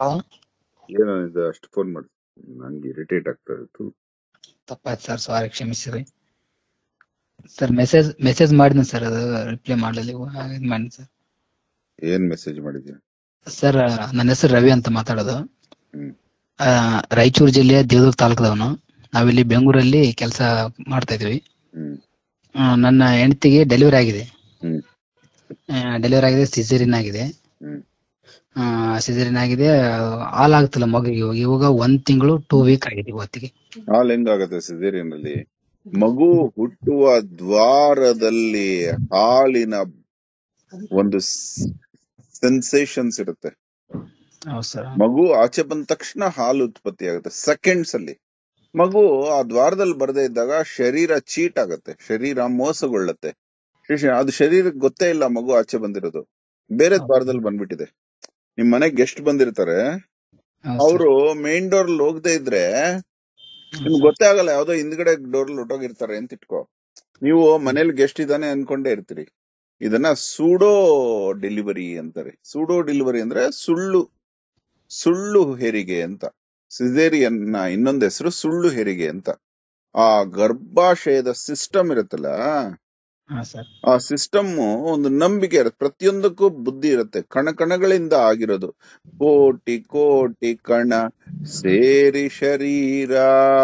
ಏನೋ ಇದು ಅಷ್ಟು ಫೋನ್ ಮಾಡಿ ನಂಗೆ ಇರಿಟೇಟ್ ಆಗ್ತಾ ಇತ್ತು ತಪ್ಪಾಯ್ತು ಸರ್ ಸಾರಿ ಕ್ಷಮಿಸಿರಿ ಸರ್ ಮೆಸೇಜ್ ಮೆಸೇಜ್ ಮಾಡಿದ್ದೀನಿ ಸರ್ ಅದು ರಿಪ್ಲೈ ಮಾಡಲಿಲ್ಲ ಇದು ಮಾಡಿ ಸರ್ ಏನ್ ಮೆಸೇಜ್ ಮಾಡಿದ್ಯಾ ಸರ್ ನನ್ನ ಹೆಸರು ರವಿ ಅಂತ ಮಾತಾಡೋದು ಹ್ಮ್ ಆ, ರಾಯಚೂರು ಜಿಲ್ಲೆಯ ದೇವದುರ್ಗ ತಾಲೂಕದವನು ನಾವಿಲ್ಲಿ ಬೆಂಗಳೂರಲ್ಲಿ ಕೆಲಸ ಮಾಡ್ತಾ ಇದೀವಿ ಹ್ಮ್ ಆ, ನನ್ನ ಹೆಂಡತಿಗೆ ಡೆಲಿವರಿ ಆಗಿದೆ ಹ್ಮ್ ಡೆಲಿವರಿ ಆಗಿದೆ ಸಿಸೇರಿಯನ್ ಆಗಿದೆ ಹ್ಮ್ ಸಿಸೇರಿಯನ್ ಆಗಿದೆ ಹಾಲ್ ಆಗ್ತಿಲ್ಲ ಮಗುಗೆ ಇವಾಗ ಇವಾಗ ಒಂದ್ ತಿಂಗಳು ಟೂ ವೀಕ್ ಆಗಿದೆ ಇವತ್ತಿಗೆ ಹಾಲ್ ಹೆಂಗಾಗತ್ತೆ ಸಿಸೇರಿಯನ್ ಅಲ್ಲಿ ಮಗು ಹುಟ್ಟುವ ದ್ವಾರದಲ್ಲಿ ಹಾಲಿನ ಒಂದು ಸೆನ್ಸೇಷನ್ಸ್ ಇರುತ್ತೆ ಹೌದು ಸರ್ ಮಗು ಆಚೆ ಬಂದ ತಕ್ಷಣ ಹಾಲು ಉತ್ಪತ್ತಿ ಆಗುತ್ತೆ ಸೆಕೆಂಡ್ಸ್ ಅಲ್ಲಿ ಮಗು ಆ ದ್ವಾರದಲ್ಲಿ ಬರದೇ ಇದ್ದಾಗ ಶರೀರ ಚೀಟ್ ಆಗತ್ತೆ ಶರೀರ ಮೋಸಗೊಳ್ಳುತ್ತೆ ಶಿಶ- ಅದು ಶರೀರಕ್ಕೆ ಗೊತ್ತೇ ಇಲ್ಲ ಮಗು ಆಚೆ ಬಂದಿರೋದು ಬೇರೆ ದ್ವಾರದಲ್ಲಿ ಬಂದ್ಬಿಟ್ಟಿದೆ ನಿಮ್ ಮನೆಗೆ ಗೆಸ್ಟ್ ಬಂದಿರ್ತಾರೆ ಅವರು ಮೇನ್ ಡೋರ್ ಹೋಗದೆ ಇದ್ರೆ ನಿಮ್ಗೆ ಗೊತ್ತೇ ಆಗಲ್ಲ ಯಾವ್ದೋ ಹಿಂದ್ಗಡೆ ಡೋರ್ ಹೊಟ್ಟೋಗಿರ್ತಾರೆ ಅಂತ ಇಟ್ಕೋ ನೀವು ಮನೇಲಿ ಗೆಸ್ಟ್ ಇದಾನೆ ಅನ್ಕೊಂಡೇ ಇರ್ತೀರಿ ಇದನ್ನ ಸೂಡೋ ಡೆಲಿವರಿ ಅಂತಾರೆ ಸೂಡೋ ಡೆಲಿವರಿ ಅಂದ್ರೆ ಸುಳ್ಳು ಸುಳ್ಳು ಹೆರಿಗೆ ಅಂತ ಸಿಸೇರಿಯನ್ ನ ಇನ್ನೊಂದ್ ಹೆಸರು ಸುಳ್ಳು ಹೆರಿಗೆ ಅಂತ ಆ ಗರ್ಭಾಶಯದ ಸಿಸ್ಟಮ್ ಇರುತ್ತಲ್ಲ ಹಾ ಸರ್ ಆ ಸಿಸ್ಟಮ್ ಒಂದು ನಂಬಿಕೆ ಇರುತ್ತೆ ಪ್ರತಿಯೊಂದಕ್ಕೂ ಬುದ್ಧಿ ಇರುತ್ತೆ ಕಣ ಕಣಗಳಿಂದ ಆಗಿರೋದು ಕೋಟಿ ಕೋಟಿ ಕಣ ಸೇರಿ ಶರೀರ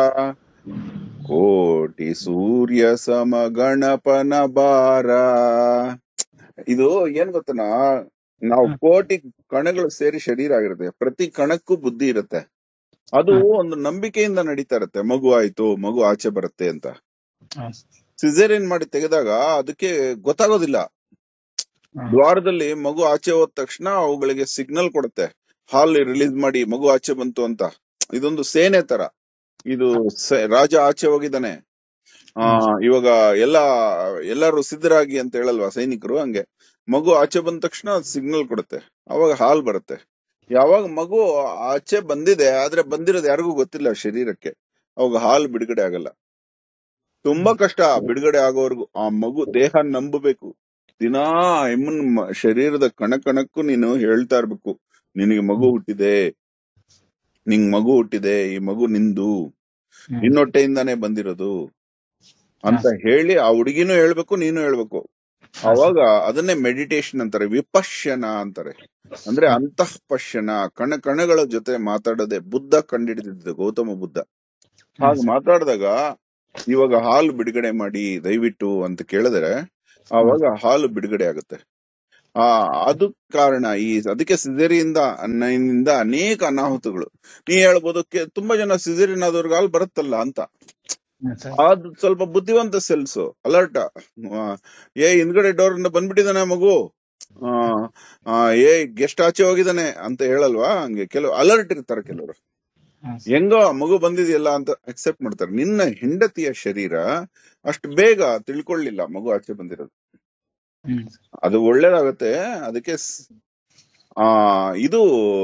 ಕೋಟಿ ಸೂರ್ಯ ಸಮ ಗಣಪನ ಬಾರ ಇದು ಏನ್ ಗೊತ್ತನಾ ನಾವು ಕೋಟಿ ಕಣಗಳು ಸೇರಿ ಶರೀರ ಆಗಿರುತ್ತೆ ಪ್ರತಿ ಕಣಕ್ಕೂ ಬುದ್ಧಿ ಇರುತ್ತೆ ಅದು ಒಂದು ನಂಬಿಕೆಯಿಂದ ನಡೀತಾ ಇರುತ್ತೆ ಮಗು ಆಯ್ತು ಮಗು ಆಚೆ ಬರುತ್ತೆ ಅಂತ ಹಾ ಸಿಸೇರಿಯನ್ ಮಾಡಿ ತೆಗೆದಾಗ ಅದಕ್ಕೆ ಗೊತ್ತಾಗೋದಿಲ್ಲ ದ್ವಾರದಲ್ಲಿ ಮಗು ಆಚೆ ಹೋದ ತಕ್ಷಣ ಅವುಗಳಿಗೆ ಸಿಗ್ನಲ್ ಕೊಡುತ್ತೆ ಹಾಲ್ ರಿಲೀಸ್ ಮಾಡಿ ಮಗು ಆಚೆ ಬಂತು ಅಂತ ಇದೊಂದು ಸೇನೆ ತರ ಇದು ಸ- ರಾಜ ಆಚೆ ಹೋಗಿದ್ದಾನೆ ಆ ಇವಾಗ ಎಲ್ಲ ಎಲ್ಲರೂ ಸಿದ್ಧರಾಗಿ ಅಂತ ಹೇಳಲ್ವಾ ಸೈನಿಕರು ಹಂಗೆ ಮಗು ಆಚೆ ಬಂದ ತಕ್ಷಣ ಸಿಗ್ನಲ್ ಕೊಡುತ್ತೆ ಅವಾಗ ಹಾಲ್ ಬರುತ್ತೆ ಯಾವಾಗ ಮಗು ಆಚೆ ಬಂದಿದೆ ಆದ್ರೆ ಬಂದಿರೋದು ಯಾರಿಗೂ ಗೊತ್ತಿಲ್ಲ ಶರೀರಕ್ಕೆ ಅವಾಗ ಹಾಲ್ ಬಿಡುಗಡೆ ಆಗಲ್ಲ ತುಂಬಾ ಕಷ್ಟ ಬಿಡುಗಡೆ ಆಗೋವರೆಗೂ ಆ ಮಗು ದೇಹ ನಂಬಬೇಕು ದಿನಾ ಎಮ್ಮನ್ ಮ- ಶರೀರದ ಕಣ ಕಣಕ್ಕೂ ನೀನು ಹೇಳ್ತಾ ಇರ್ಬೇಕು ನಿನಗೆ ಮಗು ಹುಟ್ಟಿದೆ ನಿಂಗ್ ಮಗು ಹುಟ್ಟಿದೆ ಈ ಮಗು ನಿಂದು ನಿನ್ನೊಟ್ಟೆಯಿಂದಾನೇ ಬಂದಿರೋದು ಅಂತ ಹೇಳಿ ಆ ಹುಡುಗಿನೂ ಹೇಳ್ಬೇಕು ನೀನು ಹೇಳ್ಬೇಕು ಅವಾಗ ಅದನ್ನೇ ಮೆಡಿಟೇಷನ್ ಅಂತಾರೆ ವಿಪಶ್ಯನ ಅಂತಾರೆ ಅಂದ್ರೆ ಅಂತಃ ಪಶ್ಯನ ಕಣ ಕಣಗಳ ಜೊತೆ ಮಾತಾಡದೆ ಬುದ್ಧ ಕಂಡಿಡಿದಿದ್ದು ಗೌತಮ ಬುದ್ಧ ಹಾಗೆ ಮಾತಾಡಿದಾಗ ಇವಾಗ ಹಾಲು ಬಿಡುಗಡೆ ಮಾಡಿ ದಯವಿಟ್ಟು ಅಂತ ಕೇಳಿದ್ರೆ ಆವಾಗ ಹಾಲು ಬಿಡುಗಡೆ ಆಗುತ್ತೆ ಆ ಅದು ಕಾರಣ ಈ ಅದಕ್ಕೆ ಸಿಸೇರಿಯಿಂದ ನಿಂದ ಅನೇಕ ಅನಾಹುತಗಳು ನೀ ಹೇಳ್ಬೋದು ಕೆ- ತುಂಬಾ ಜನ ಸಿಸೇರಿಯನ್ ಆದವ್ರಿಗೆ ಹಾಲು ಬರುತ್ತಲ್ಲ ಅಂತ ಅದು ಸ್ವಲ್ಪ ಬುದ್ಧಿವಂತ ಸೆಲ್ಸ್ ಅಲರ್ಟ್ ಏ ಹಿಂದ್ಗಡೆ ಡೋರ್ ಬಂದ್ಬಿಟ್ಟಿದಾನೆ ಮಗು ಆ, ಆ, ಏ ಗೆಸ್ಟ್ ಆಚೆ ಹೋಗಿದಾನೆ ಅಂತ ಹೇಳಲ್ವಾ ಹಂಗೆ ಕೆಲವು ಅಲರ್ಟ್ ಇರ್ತಾರೆ ಕೆಲವರು ಹೆಂಗೋ ಮಗು ಬಂದಿದೆಯಲ್ಲ ಅಂತ ಅಕ್ಸೆಪ್ಟ್ ಮಾಡ್ತಾರೆ ನಿನ್ನ ಹೆಂಡತಿಯ ಶರೀರ ಅಷ್ಟು ಬೇಗ ತಿಳ್ಕೊಳ್ಳಿಲ್ಲ ಮಗು ಆಚೆ ಬಂದಿರೋದು ಅದು ಒಳ್ಳೇದಾಗತ್ತೆ ಅದಕ್ಕೆ ಸ್- ಆ ಇದು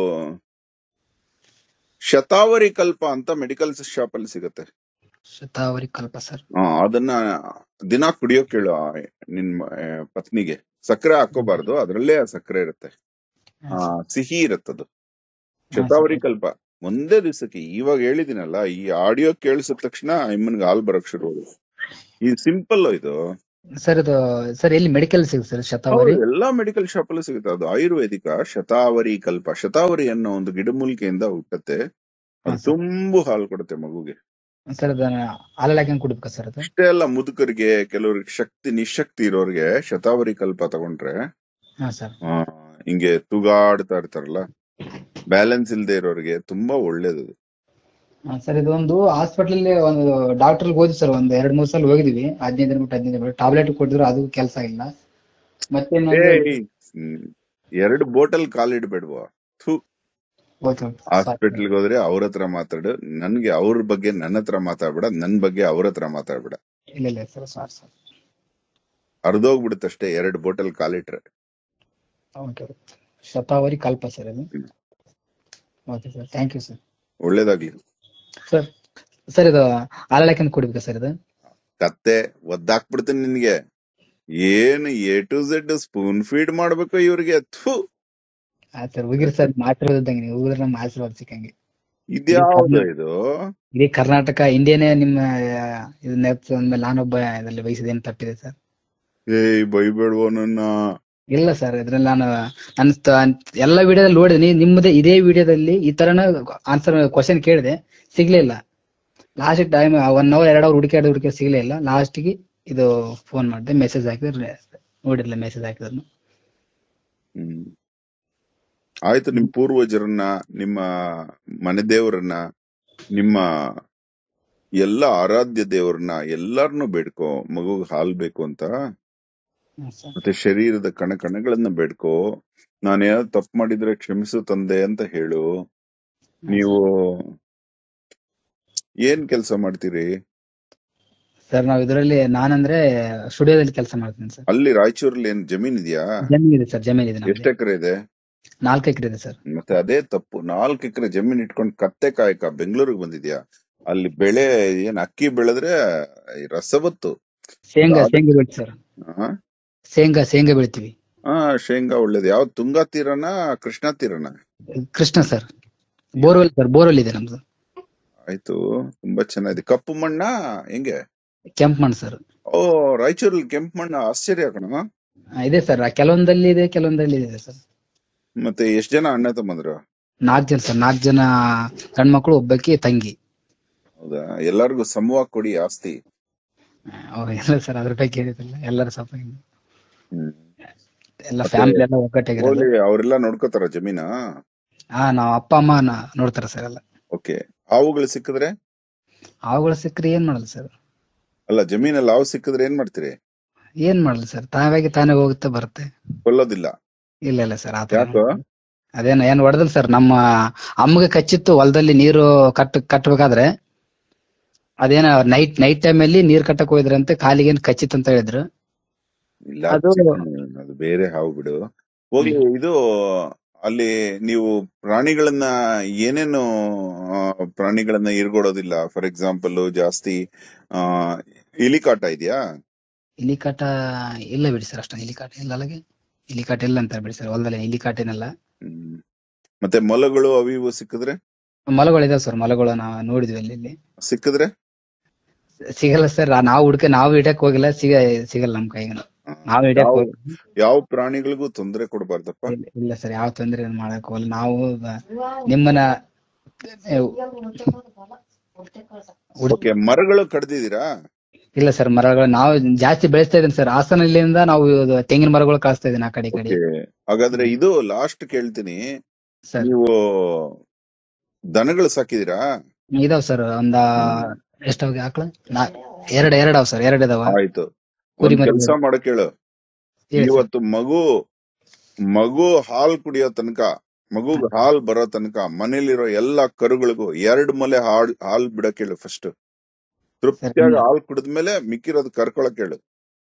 ಶತಾವರಿ ಕಲ್ಪ ಅಂತ ಮೆಡಿಕಲ್ ಶಾಪ್ ಅಲ್ಲಿ ಸಿಗತ್ತೆ ಶತಾವರಿ ಕಲ್ಪ ಸರ್ ಆ, ಅದನ್ನ ದಿನ ಕುಡಿಯೋಕ್ ಹೇಳು ಆ ನಿನ್ ಮ- ಆ, ಪತ್ನಿಗೆ ಸಕ್ಕರೆ ಹಾಕೋಬಾರ್ದು ಅದ್ರಲ್ಲೇ ಆ ಸಕ್ಕರೆ ಇರುತ್ತೆ ಆ ಸಿಹಿ ಇರುತ್ತದು ಶತಾವರಿ ಕಲ್ಪ ಒಂದೇ ದಿವಸಕ್ಕೆ ಇವಾಗ ಹೇಳಿದಿನಲ್ಲ ಈ ಆಡಿಯೋ ಕೇಳಿಸಿದ ತಕ್ಷಣ ಇಮ್ಮನ್ಗೆ ಹಾಲ್ ಬರಕ್ ಶುರು ಆಗುತ್ತೆ. ಇದು ಸಿಂಪಲ್ ಇದು ಸರ್ ಇದು ಸರ್ ಎಲ್ಲಿ ಮೆಡಿಕಲ್ ಸಿಗುತ್ತೆ ಸರ್ ಶತಾವರಿ ಹೌದು, ಎಲ್ಲಾ ಮೆಡಿಕಲ್ ಶಾಪ್ ಅಲ್ಲೂ ಸಿಗುತ್ತೆ ಅದು ಆಯುರ್ವೇದಿಕ ಶತಾವರಿ ಕಲ್ಪ ಶತಾವರಿ ಅನ್ನೋ ಒಂದು ಗಿಡಮೂಲಿಕೆಯಿಂದ ಹುಟ್ಟತ್ತೆ ಅದು ಹಾ, ಸರ್. ತುಂಬು ಹಾಲು ಕೊಡುತ್ತೆ ಮಗುಗೆ ಸರ್ ಅದನ್ನ ಹಾಲಲ್ಲಿ ಹಾಕೊಂಡು ಕುಡಿಬೇಕಾ ಸರ್ ಅದು ಅಷ್ಟೇ ಅಲ್ಲ ಮುದುಕರಿಗೆ ಕೆಲವ್ರಿಗೆ ಶಕ್ತಿ ನಿಶಕ್ತಿ ಇರೋರಿಗೆ ಶತಾವರಿ ಕಲ್ಪ ತಗೊಂಡ್ರೆ ಹಾ ಸರ್ ಆ, ಹಿಂಗೆ ತೂಗಾಡ್ತಾ ಇರ್ತಾರಲ್ಲ ಬ್ಯಾಲೆನ್ಸ್ ಇಲ್ದೇ ಇರೋರಿಗೆ ತುಂಬಾ ಒಳ್ಳೇದು ಹಾ, ಸರ್ ಇದೊಂದು ಹಾಸ್ಪಿಟಲ್ ಒಂದು ಡಾಕ್ಟರ್ ಹೋದ್ವಿ ಸರ್ ಒಂದ್ ಎರಡ್ ಮೂರ್ ಸಲ ಹೋಗಿದೀವಿ ಹದಿನೈದು ದಿನ ಬಿಟ್ಟು ಹದಿನೈದು ದಿನ ಟ್ಯಾಬ್ಲೆಟ್ ಕೊಟ್ಟಿದ್ರು ಅದು ಕೆಲಸ ಇಲ್ಲ ಮತ್ತೆ ಏಯ್, ಹ್ಮ್, ಎರಡು ಬೋಟಲ್ ಕಾಲಿಡ್ಬೇಡ್ವಾ ಥೂ ಹಾಸ್ಪಿಟಲ್ಗೆ ಹೋದ್ರೆ ಅವ್ರ ಹತ್ರ ಮಾತಾಡು ನನ್ಗೆ ಅವ್ರ ಬಗ್ಗೆ ನನ್ನ ಹತ್ರ ಮಾತಾಡ್ಬೇಡ ನನ್ ಬಗ್ಗೆ ಅವ್ರ ಹತ್ರ ಮಾತಾಡ್ಬೇಡ ಇಲ್ಲ ಇಲ್ಲ ಸರ್ ಸಾರ್ ಸರ್ ಅರ್ಧೋಗ್ಬಿಡುತ್ತಷ್ಟೇ ಎರಡು ಬೋಟಲ್ ಕಾಲಿಟ್ರೆ ಓಕೆ ಶತಾವರಿ ಕಲ್ಪ ಸರ್ ಇದು okay sir thank you sir ಒಳ್ಳೇದಾಗ್ಲಿ ಸರ್ ಸರ್ ಇದು ಹಾಲಲ್ಲಿ ಹಾಕೊಂಡು ಕುಡಿಬೇಕಾ ಸರ್ ಇದು ಕತ್ತೆ ಒದ್ದಾಕ್ಬಿಡ್ತೀನಿ ನಿನ್ಗೆ ಏನು A to Z spoon feed ಮಾಡ್ಬೇಕು ಇವ್ರಿಗೆ ಥೂ ಆ ಸರ್ ಹೋಗಿರಿ ಸರ್ ಆಶೀರ್ವಾದ ಇದ್ದಂಗೆ ನೀವು ಹೋಗಿದ್ರೆ ನಮ್ಮ ಆಶೀರ್ವಾದ ಸಿಕ್ಕಂಗೆ ಇದ್ಯಾವ್ದು ಇದು ಇಡೀ ಕರ್ನಾಟಕ ಇಂಡಿಯಾನೇ ನಿಮ್ಮ ಇದು ನೆಪ್ಸ್ ಅಂದ್ಮೇಲೆ ನಾನೊಬ್ಬ ಇದರಲ್ಲಿ ವಹಿಸಿದೇನು ತಪ್ಪಿದೆ ಸರ್ ಏಯ್ ಬೈಬೇಡ್ವೋ ನನ್ನ ಇಲ್ಲ ಸರ್ ಇದ್ರಲ್ಲಿ ನಾನು ನನ್ನ ತ- ಎಲ್ಲ ವಿಡಿಯೋದಲ್ಲಿ ನೋಡಿದೆ ನಿಮ್ಮದೇ ಇದೇ ವಿಡಿಯೋದಲ್ಲಿ ಈ ತರನ ಆನ್ಸರ್ ಕ್ವಶನ್ ಕೇಳಿದೆ ಸಿಗ್ಲಿಲ್ಲ ಲಾಸ್ಟ್ ಟೈಮ್ ಒನ್ ಅವರ್ ಎರಡು ಅವರ್ ಹುಡುಕಾಡಿ ಹುಡುಕಿ ಸಿಗ್ಲೇ ಇಲ್ಲ ಲಾಸ್ಟ್ಗೆ ಇದು ಫೋನ್ ಮಾಡಿದೆ ಮೆಸೇಜ್ ಹಾಕಿದ್ರೆ ನೋಡಿರ್ಲಿಲ್ಲ ಮೆಸೇಜ್ ಹಾಕಿದ್ರು ಹ್ಮ್ ಆಯ್ತು ನಿಮ್ ಪೂರ್ವಜರನ್ನ ನಿಮ್ಮ ಮನೆ ದೇವರನ್ನ ನಿಮ್ಮ ಎಲ್ಲ ಆರಾಧ್ಯ ದೇವರನ್ನ ಎಲ್ಲಾರನ್ನೂ ಬೇಡ್ಕೋ ಮಗುಗ್ ಹಾಲ್ ಬೇಕು ಅಂತ ಮತ್ತೆ ಶರೀರದ ಕಣ ಕಣಗಳನ್ನ ಬೇಡ್ಕೋ ನಾನೇನಾದ್ರು ತಪ್ಪು ಮಾಡಿದ್ರೆ ಕ್ಷಮಿಸು ತಂದೆ ಅಂತ ಹೇಳು ನೀವು ಏನ್ ಕೆಲಸ ಮಾಡ್ತೀರಿ ಸರ್ ನಾವ್ ಇದರಲ್ಲಿ ನಾನಂದ್ರೆ ಸ್ಟುಡಿಯೋದಲ್ಲಿ ಕೆಲಸ ಮಾಡ್ತೀನಿ ಸರ್ ಅಲ್ಲಿ ರಾಯಚೂರಲ್ಲಿ ಏನ್ ಜಮೀನ್ ಇದೆಯಾ ಜಮೀನ್ ಇದೆ ಸರ್ ಜಮೀನ್ ಇದೆ ಎಷ್ಟು ನಮ್ದು ಎಕರೆ ಇದೆ ನಾಲ್ಕು ಎಕರೆ ಇದೆ ಸರ್ ಮತ್ತೆ ಅದೇ ತಪ್ಪು ನಾಲ್ಕು ಎಕರೆ ಜಮೀನ್ ಇಟ್ಕೊಂಡು ಕತ್ತೆ ಕಾಯಕ ಬೆಂಗಳೂರಿಗೆ ಬಂದಿದ್ಯಾ ಅಲ್ಲಿ ಬೆಳೆ ಏನ್ ಅಕ್ಕಿ ಬೆಳೆದ್ರೆ ಈ ರಸವತ್ತು ಶೇಂಗಾ ಅದು- ಶೇಂಗಾ ಬೆಳಿತೀವಿ ಸರ್ ಆ? ಶೇಂಗಾ ಶೇಂಗಾ ಬೆಳಿತೀವಿ ಆ ಶೇಂಗಾ ಒಳ್ಳೇದು ಯಾವ ತುಂಗಾ ತೀರನ ಕೃಷ್ಣಾ ತೀರನ Krishna sir borewell sir borewell ಇದೆ ನಮ್ದು ಆಯ್ತು ತುಂಬಾ ಚೆನ್ನಾಗಿದೆ ಕಪ್ಪು ಮಣ್ಣ ಹೆಂಗೆ ಕೆಂಪು ಮಣ್ಣು ಸರ್ ಓ ರಾಯಚೂರಲ್ಲಿ ಕೆಂಪು ಮಣ್ಣ ಆಶ್ಚರ್ಯ ಕಣ ಇದೆ ಸರ್ ಕೆಲವೊಂದಲ್ಲಿ ಇದೆ ಕೆಲವೊಂದಲ್ಲಿ ಇದೆ ಸರ್ ಮತ್ತೆ ಎಷ್ಟ್ ಜನ ಅಣ್ಣ ತಮ್ಮಂದ್ರು ನಾಲ್ಕು ಜನ ಸರ್ ನಾಲ್ಕು ಜನ ಗಂಡ್ಮಕ್ಳು ಒಬ್ಬಾಕಿ ತಂಗಿ ಹೌದಾ ಎಲ್ಲಾರ್ಗು ಸಮವಾಗಿ ಕೊಡಿ ಆಸ್ತಿ ಅವ್ರು ಇಲ್ಲ ಸರ್ ಅದ್ರ ಬಗ್ಗೆ ಹೇಳಿದಿಲ್ಲ ಎಲ್ಲರೂ ಸ್ವಲ್ಪ ಹಿಂಗೆ ಹ್ಮ್ ಎಲ್ಲ ಮತ್ತೆ ಫ್ಯಾಮಿಲಿ ಎಲ್ಲ ಒಗ್ಗಟ್ಟಾಗಿರೋದು ಹೋಗ್ಲಿ ಅವರೆಲ್ಲ ನೋಡ್ಕೋತಾರ ಜಮೀನ ಹಾ ನಾವ್ ಅಪ್ಪ ಅಮ್ಮ ನ- ನೋಡ್ತಾರ ಸರ್ ಎಲ್ಲ ಓಕೆ ಹಾವುಗಳು ಸಿಕ್ಕಿದ್ರೆ ಅವುಗಳು ಸಿಕ್ಕ್ರೆ ಏನ್ ಮಾಡಲ್ಲ ಸರ್ ಅಲ್ಲ ಜಮೀನಲ್ಲಿ ಹಾವು ಸಿಕ್ಕಿದ್ರೆ ಏನ್ ಮಾಡ್ತೀರಿ ಏನ್ ಮಾಡಲ್ಲ ಸರ್ ತಾವಾಗಿ ತಾನೇ ಹೋಗುತ್ತೆ ಬರುತ್ತೆ ಕೊಲ್ಲೋದಿಲ್ಲ ಇಲ್ಲ ಇಲ್ಲ ಸರ್ ಆತರ ಯಾಕೋ ಅದೇನ ಏನ್ ಹೊಡೆದಿಲ್ಲ ಸರ್ ನಮ್ಮ ಅಮ್ಮಗೆ ಕಚ್ಚಿತ್ತು ಹೊಲದಲ್ಲಿ ನೀರು ಕಟ್ ಕಟ್ಟಬೇಕಾದ್ರೆ ಅದೇನ ನೈಟ್ ನೈಟ್ ಟೈಮ್ ಅಲ್ಲಿ ನೀರ್ ಕಟ್ಟಕ್ ಹೋಗಿದ್ರಂತೆ ಕಾಲಿಗೆ ಏನ್ ಕಚ್ಚಿತ್ತು ಅಂತ ಹೇಳಿದ್ರು ಇಲ್ಲ ಅದು- ಹ್ಮ್, ಅದು ಬೇರೆ ಹಾವು ಬಿಡು ಹೋಗ್ಲಿ ಇದು ಅಲ್ಲಿ ನೀವು ಪ್ರಾಣಿಗಳನ್ನ ಏನೇನು ಆ, ಪ್ರಾಣಿಗಳನ್ನ ಇರ್ಗೊಡೋದಿಲ್ಲ ಫಾರ್ ಎಕ್ಸಾಂಪಲ್ ಜಾಸ್ತಿ ಆ ಇಲಿಕಾಟ ಇದೆಯಾ ಇಲಿ ಕಾಟ ಇಲ್ಲ ಬಿಡಿ ಸರ್ ಅಷ್ಟೊಂದು ಇಲಿ ಕಾಟ ಇಲ್ಲ ಅಲ್ಲಿಗೆ ಇಲಿ ಕಾಟ ಇಲ್ಲ ಅಂತಾರೆ ಬಿಡಿ ಸರ್ ಹೊಲದಲ್ಲಿ ಇಲಿ ಕಾಟ ಏನಿಲ್ಲ ಹ್ಮ್. ಮತ್ತೆ ಮೊಲಗಳು ಅವು ಇವು ಸಿಕ್ಕಿದ್ರೆ ಮೊಲಗಳಿದಾವೆ ಸರ್ ಮೊಲಗಳು ನಾವು ನೋಡಿದ್ವಿ ಅಲ್ಲಿ ಇಲ್ಲಿ ಸಿಕ್ಕಿದ್ರೆ ಸಿಗಲ್ಲ ಸರ್ ನಾವು ಹುಡ್ಕ ನಾವು ಹಿಡಕ್ ಹೋಗಿಲ್ಲ ಸಿಗ ಸಿಗಲ್ಲ ನಮ್ ಕೈಗೆ ಆ, ನಾವ್ ಹಿಡಿಯಕ್ ಯಾವ ಹೋಗಿಲ್ಲ. ಯಾವ ಪ್ರಾಣಿಗಳಿಗೂ ತೊಂದರೆ ಕೊಡಬಾರ್ದಪ್ಪ ಇಲ್ಲ- ಇಲ್ಲ ಸರ್ ಯಾವ ತೊಂದ್ರೆ ಏನ್ ಮಾಡಕ್ ಹೋಗಲ್ಲ ನಾವು ಬ- ನಿಮ್ಮನ್ನ ಏ, ಹುಡ್- ಓಕೆ ಮರಗಳು ಕಡ್ದಿದ್ದೀರಾ ಇಲ್ಲ ಸರ್ ಮರಗಳು ನಾವು ಜಾಸ್ತಿ ಬೆಳೆಸ್ತಾ ಇದ್ದೀನಿ ಸರ್ ಹಾಸನಲ್ಲಿಂದ ನಾವು ಇದು ತೆಂಗಿನ ಮರಗಳು ಕಳಿಸ್ತಾ ಇದೀನಿ ಆ ಕಡೆ ಈ ಕಡೆ ಓಕೆ ಹಾಗಾದ್ರೆ ಇದು ಲಾಸ್ಟ್ ಕೇಳ್ತೀನಿ ಸರ್ ನೀವು ದನಗಳು ಸಾಕಿದೀರಾ ಇದಾವ್ ಸರ್ ಒಂದ ಎಷ್ಟಾವ್ ಆಕಳ ನಾ ಎರಡ್ ಎರಡ್ ಅವ್ ಸರ್ ಎರಡ್ ಇದಾವ ಆಯ್ತು ಕುರಿ ಒಂದ್ ಮರಿ ಕೆಲಸ ಮಾಡಕ್ ಹೇಳು ಹೇಳಿ ಸರ್. ಇವತ್ತು ಮಗು ಮಗು ಹಾಲ್ ಕುಡಿಯೋ ತನಕ ಮಗುಗ್ ಹಾಲ್ ಬರೋ ತನಕ ಮನೇಲಿರೋ ಎಲ್ಲಾ ಕರುಗಳಿಗೂ ಎರಡ್ ಮೊಲೆ ಹಾಲ್ ಹಾಲ್ ಬಿಡಕ್ ಹೇಳು ಫಸ್ಟ್ ತೃಪ್ತಿಯಾಗಿ ಹಾಲ್ ಕುಡಿದ್ಮೇಲೆ ಮಿಕ್ಕಿರೋದು ಕರ್ಕೊಳಕ್ ಹೇಳು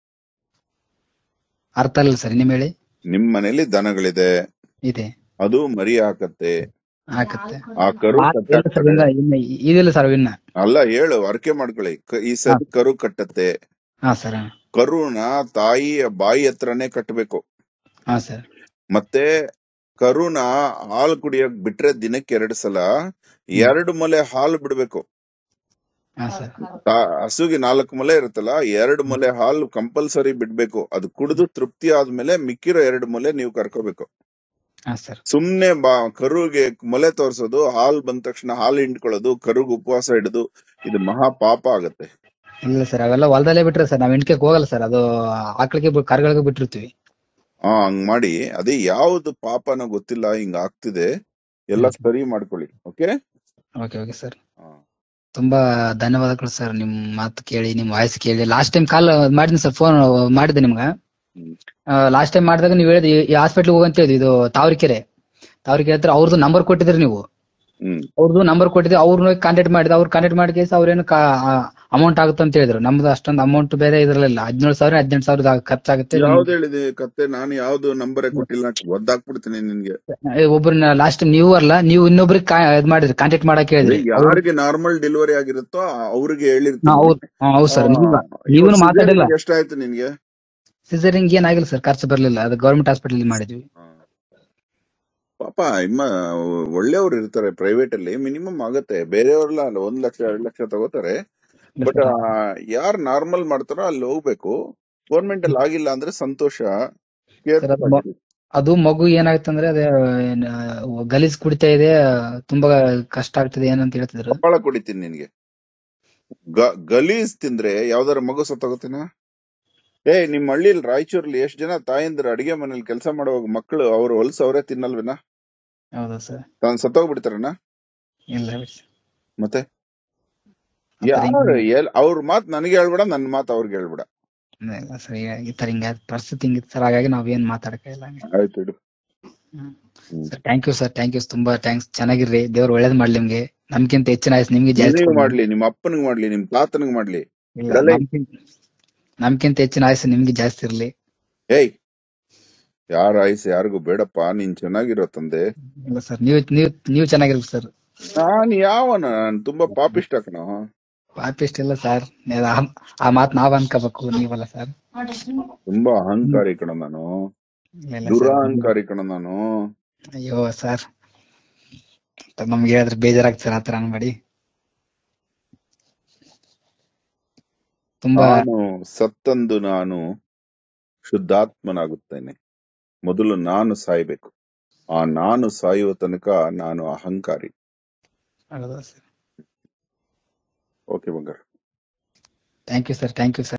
ಅರ್ಥ ಇಲ್ಲ ಸರ್ ನಿಮ್ ಹೇಳಿ ನಿಮ್ ಮನೇಲಿ ದನಗಳಿದೆ ಇದೆ ಅದು ಮರಿ ಹಾಕತ್ತೆ ಹಾಕತ್ತೆ ಆ ಕರು ಆ- ಇಲ್ಲ ಸರ್ ಕಟ್ಟಾಕ್ತದೆ. ಇನ್ನ ಇನ್ನ ಇದಿಲ್ಲ ಸರ್ ಇನ್ನ ಅಲ್ಲ ಹೇಳು ಅರ್ಕೆ ಮಾಡ್ಕೊಳ್ಳಿ ಕ- ಈ ಸರಿ ಕರು ಕಟ್ಟತ್ತೆ ಹಾ ಸರ್ ಕರುನ ತಾಯಿಯ ಬಾಯಿ ಹತ್ರನೇ ಕಟ್ಟಬೇಕು ಹಾ ಸರ್ ಮತ್ತೆ ಕರುನ ಹಾಲು ಕುಡಿಯಕ್ ಬಿಟ್ರೆ ದಿನಕ್ಕೆ ಎರಡ್ ಸಲ ಎರಡು ಮೊಲೆ ಹಾಲು ಬಿಡ್ಬೇಕು ಹಾ ಸರ್ ತಾ- ಹಸುಗೆ ನಾಲ್ಕು ಮೊಲೆ ಇರುತ್ತಲ್ಲ ಎರಡು ಮೊಲೆ ಹಾಲು ಕಂಪಲ್ಸರಿ ಬಿಡ್ಬೇಕು ಅದು ಕುಡಿದು ತೃಪ್ತಿ ಆದ್ಮೇಲೆ ಮಿಕ್ಕಿರೋ ಎರಡು ಮೊಲೆ ನೀವು ಕರ್ಕೋಬೇಕು ಹಾ ಸರ್ ಸುಮ್ನೆ ಬಾ ಕರುಗೆ ಮೊಲೆ ತೋರ್ಸೋದು ಹಾಲ್ ಬಂದ ತಕ್ಷಣ ಹಾಲು ಹಿಂಡ್ಕೊಳ್ಳೋದು ಕರುಗ್ ಉಪವಾಸ ಹಿಡಿದು ಇದು ಮಹಾ ಪಾಪ ಆಗತ್ತೆ ಇಲ್ಲ ಸರ್ ಅವೆಲ್ಲ ಹೊಲದಲ್ಲೇ ಬಿಟ್ರೆ ಸರ್ ನಾವ್ ಇಂಟ್ಕೆ ಹೋಗಲ್ಲ ಸರ್ ಅದು ಆಕಳಿಗೆ ಬಿ- ಕರುಗಳಿಗೆ ಬಿಟ್ಟಿರ್ತೀವಿ ಆ ಹಂಗ್ ಮಾಡಿ ಅದೇ ಯಾವ್ದು ಪಾಪನೋ ಗೊತ್ತಿಲ್ಲ ಹಿಂಗ್ ಆಗ್ತಿದೆ ಎಲ್ಲ ಸರಿ ಮಾಡ್ಕೊಳ್ಳಿ ಓಕೆ ಓಕೆ ಓಕೆ ಸರ್ ತುಂಬಾ ಧನ್ಯವಾದಗಳು ಸರ್ ನಿಮ್ ಮಾತು ಕೇಳಿ ನಿಮ್ ವಾಯ್ಸ್ ಕೇಳಿ ಲಾಸ್ಟ್ ಟೈಮ್ ಕಾಲ್ ಮಾಡಿದ್ನಿ ಸರ್ ಫೋನ್ ಮಾಡಿದ್ದೆ ನಿಮ್ಗ ಹ್ಮ್. ಲಾಸ್ಟ್ ಟೈಮ್ ಮಾಡಿದಾಗ ನೀವು ಹೇಳಿದ್ರಿ ಈ ಹಾಸ್ಪಿಟ್ಲ್ ಹೋಗಂತ ಹೇಳಿದ್ವಿ ಇದು ತಾವರಿಕೆರೆ ತಾವರಿಕೆರೆ ಹತ್ರ ಅವ್ರದ್ದು ನಂಬರ್ ಕೊಟ್ಟಿದ್ರಿ ನೀವು ಹ್ಮ್ ಅವ್ರದ್ದು ನಂಬರ್ ಕೊಟ್ಟಿದ್ದೆ ಅವ್ರನ್ನ ಕಾಂಟ್ಯಾಕ್ಟ್ ಮಾಡಿದ ಅವ್ರು ಕಾಂಟ್ಯಾಕ್ಟ್ ಮಾಡಿ ಕೇಸ್ ಅವ್ರೇನು ಅಮೌಂಟ್ ಆಗುತ್ತೆ ಅಂತ ಹೇಳಿದ್ರು ನಮ್ದು ಅಷ್ಟೊಂದು ಅಮೌಂಟ್ ಬೇರೆ ಇದ್ರಲಿಲ್ಲ ಹದಿನೇಳು ಸಾವಿರ ಹದಿನೆಂಟು ಸಾವಿರ ಖರ್ಚಾಗುತ್ತೆ ಯಾವ್ದು ಹೇಳಿದೆ ಕತ್ತೆ ನಾನು ಯಾವ್ದು ನಂಬರೇ ಕೊಟ್ಟಿಲ್ಲ ಒದ್ದಾಕ್ಬಿಡ್ತೀನಿ ನಿನ್ಗೆ ಒಬ್ಬರನ್ನ ಲಾಸ್ಟ್ ಟೈಮ್ ನೀವು ಅಲ್ಲ ನೀವು ಇನ್ನೊಬ್ರಿಗೆ ಇದ್ ಮಾಡಿದ್ರಿ ಕಾಂಟ್ಯಾಕ್ಟ್ ಮಾಡಕ್ ಹೇಳಿದ್ರಿ ಯಾರಿಗೆ ನಾರ್ಮಲ್ ಡೆಲಿವರಿ ಆಗಿರುತ್ತೋ ಅವ್ರಿಗೆ ಹಾ, ಹೇಳಿರ್ತೀನಿ ಹೌದು ಹಾ, ಹೌದು ಸರ್ ನೀವು ನೀವುನು ಮಾತಾಡಿಲ್ಲ ಎಷ್ಟಾಯ್ತು ನಿನ್ಗೆ ಸಿಸರಿಂಗ್ ಏನಾಗಿಲ್ಲ ಸರ್ ಖರ್ಚು ಬರ್ಲಿಲ್ಲ ಅದು ಗೌರ್ಮೆಂಟ್ ಹಾಸ್ಪಿಟಲ್ ಮಾಡಿದ್ವಿ ಪಾಪ ಇಮ್ಮ ಒಳ್ಳೆಯವ್ರು ಇರ್ತಾರೆ ಪ್ರೈವೇಟ್ ಅಲ್ಲಿ ಮಿನಿಮಮ್ ಆಗತ್ತೆ ಬೇರೆಯವ್ರೆಲ್ಲ ಅಲ್ಲ ಒಂದ್ ಲಕ್ಷ ಎರಡ್ ಲಕ್ಷ ತಗೋತಾರೆ ಇಲ್ಲ ಬಟ್ ಸರ್ ಯಾರು ನಾರ್ಮಲ್ ಮಾಡ್ತಾರೋ ಅಲ್ಲಿ ಹೋಗ್ಬೇಕು ಗೌರ್ಮೆಂಟ್ ಅಲ್ಲಿ ಆಗಿಲ್ಲ ಅಂದ್ರೆ ಸಂತೋಷ ಸರ್ ಕೇರ್ಫುಲ್ ಅದು ಮ- ಆಗಿರಿ ಅದು ಮಗು ಏನಾಯ್ತಂದ್ರೆ ಅದೇ ಏನ್, ಆ, ಗಲೀಜ್ ಕುಡಿತಾ ಇದೆ ತುಂಬಾ ಕಷ್ಟ ಆಗ್ತದೆ ಏನಂತ ಹೇಳ್ತಿದ್ರು ಕಪಾಳ ಕುಡಿತೀನಿ ನಿನ್ಗೆ ಗ- ಗಲೀಜ್ ತಿಂದ್ರೆ ಯಾವ್ದಾರ ಮಗು ಸತ್ತೋಗತ್ತಿನ ಏ ನಿಮ್ ಹಳ್ಳಿಲಿ ರಾಯಚೂರಲ್ಲಿ ಎಷ್ಟ್ ಜನ ತಾಯಂದ್ರ ಅಡಿಗೆ ಮನೇಲಿ ಕೆಲಸ ಮಾಡುವಾಗ ಮಕ್ಕಳು ಅವ್ರು ಹೊಲ್ಸ್ ಅವರೇ ತಿನ್ನಲ್ವೇನಾ ಹೌದಾ ಸರ್ ತಾನ್ ಸತ್ತೋಗ್ಬಿಡ್ತಾರನ ಇಲ್ಲ ಬಿಡಿ sir. ಮತ್ತೆ ಆ ಥರ ಯಾರು ಹಿಂಗ್- ಎಲ್ ಅವ್ರ ಮಾತ್ ನನಗೆ ಹೇಳ್ಬೇಡ ನನ್ ಮಾತ್ ಅವ್ರಿಗೆ ಹೇಳ್ಬೇಡ ಇಲ್ಲ ಸರ್ ಈ ತರ ಹಿಂಗ ಪರಿಸ್ಥಿತಿ ಹಿಂಗಿತ್ತು ಸರ್ ಹಾಗಾಗಿ ನಾವೇನ್ ಮಾತಾಡಕ ಇಲ್ಲ ಹಂಗೆ ಆಯ್ತು ಇಡು ಹ್ಮ್. Sir thank you sir thank you ತುಂಬಾ ಥ್ಯಾಂಕ್ಸ್ ಚೆನ್ನಾಗಿರ್ರಿ ದೇವ್ರು ಒಳ್ಳೇದ್ ಮಾಡ್ಲಿ ನಿಮ್ಗೆ ನಮ್ಗಿಂತ ಹೆಚ್ಚಿನ ಆಯ್ತು ನಿಮ್ಗೆ ಜಾಸ್ತಿ ನಿನಗ್ ಕೊಡ್ಲಿ. ಮಾಡ್ಲಿ ನಿಮ್ ಅಪ್ಪನಿಗೆ ಮಾಡ್ಲಿ ನಿಮ್ ತಾತನಿಗೆ ಮಾಡ್ಲಿ ಇಲ್ಲ ಇಡಲೇ. ನಮ್ಗಿಂತ ನಮ್ಗಿಂತ ಹೆಚ್ಚಿನ ಆಯ್ಸು ನಿಮ್ಗೆ ಜಾಸ್ತಿ ಇರ್ಲಿ ಏಯ್ ಯಾರ ಆಯ್ಸು ಯಾರಿಗೂ ಬೇಡಪ್ಪ ನೀನ್ ಚೆನ್ನಾಗಿರೋ ತಂದೆ ಇಲ್ಲ ಸರ್ ನೀವು ನೀವು ನೀವು ಚೆನ್ನಾಗಿರ್ಲಿ ಸರ್ ನಾನ್ ಯಾವನ ನಾನ್ ತುಂಬಾ ಪಾಪಿಷ್ಟ ಕಣೋ ಪಾಪಿಸ್ಟ್ ಇಲ್ಲ ಸರ್ ಆ ಮಾತ್ ನಾವ್ ಅನ್ಕೋಬೇಕು ನೀವಲ್ಲ ಸರ್ ತುಂಬಾ ಅಹಂಕಾರಿ ಕಣ ನಾನು ಇಲ್ಲ ಇಲ್ಲ ಸರ್ ದುರಹಂಕಾರಿ ಕಣ ನಾನು ಅಯ್ಯೋ ಸರ್ ನಮ್ಗೆ ಹೇಳಿದ್ರೆ ಬೇಜಾರಾಗ್ತದೆ ಸರ್ ಆತರ ಅನ್ಬೇಡಿ ತುಂಬಾ ನಾನು ಸತ್ತಂದು ನಾನು ಶುದ್ಧಾತ್ಮನಾಗುತ್ತೇನೆ ಮೊದಲು ನಾನು ಸಾಯ್ಬೇಕು ಆ ನಾನು ಸಾಯುವ ತನಕ ನಾನು ಅಹಂಕಾರಿ ಹೌದಾ ಸರ್ ಓಕೆ ಬಂಗಾರ thank you sir thank you sir